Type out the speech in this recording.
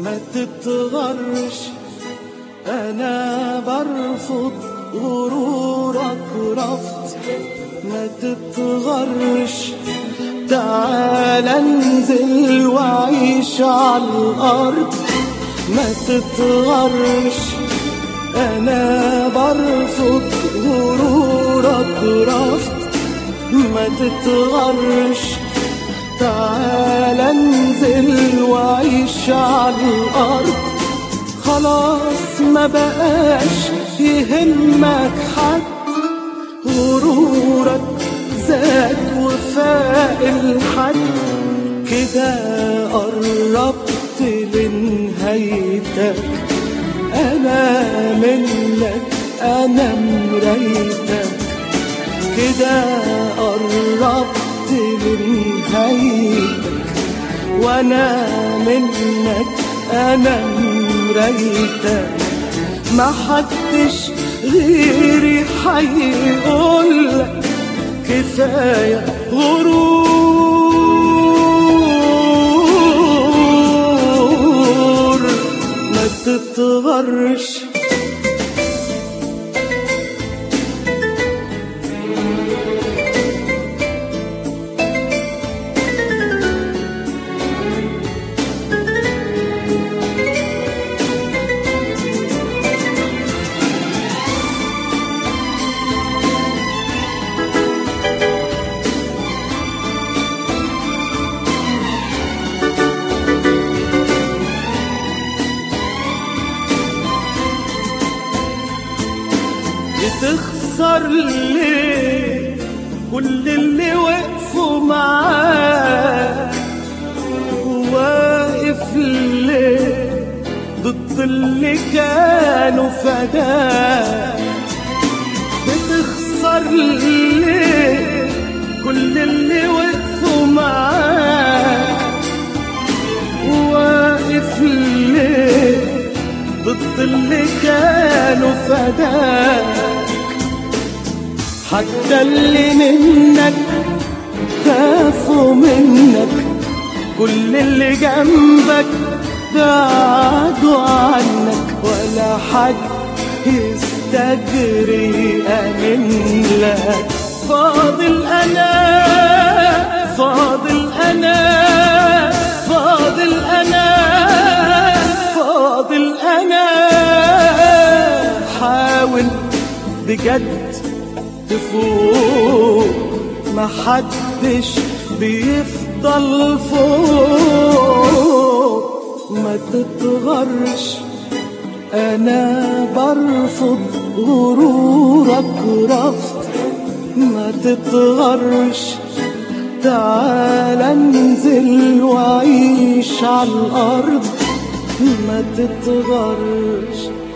ما تتغرش انا برفض غرورك رفض ما تتغرش تعال انزل وعيش على الارض ما تتغرش انا برفض غرورك رفض ما تتغرش تعال انزل وعيش على الارض خلاص ما بقاش يهمك حد غرورك زاد وفاق الحد كده قربت لنهايتك انا منك انا مرايتك كده قربت لنهايتك وانا منك انا مرايتك ما حدش غيري حيقولك كفاية غرور ما تتغرش بتخسر ليه كل اللي وقفوا معاك واقف ليه ضد اللي كانوا فداك بتخسر ليه كل اللي وقفوا معاك واقف ليه ضد اللي كانوا فداك حتى اللي منك خافوا منك كل اللي جنبك بعدوا عنك ولا حد يستجري أمن لك فاضل أنا فاضل أنا فاضل أنا فاضل أنا حاول بجد تفوق ما حدش بيفضل فوق ما تتغرش انا برفض غرورك رفض ما تتغرش تعال انزل وعيش على الارض ما تتغرش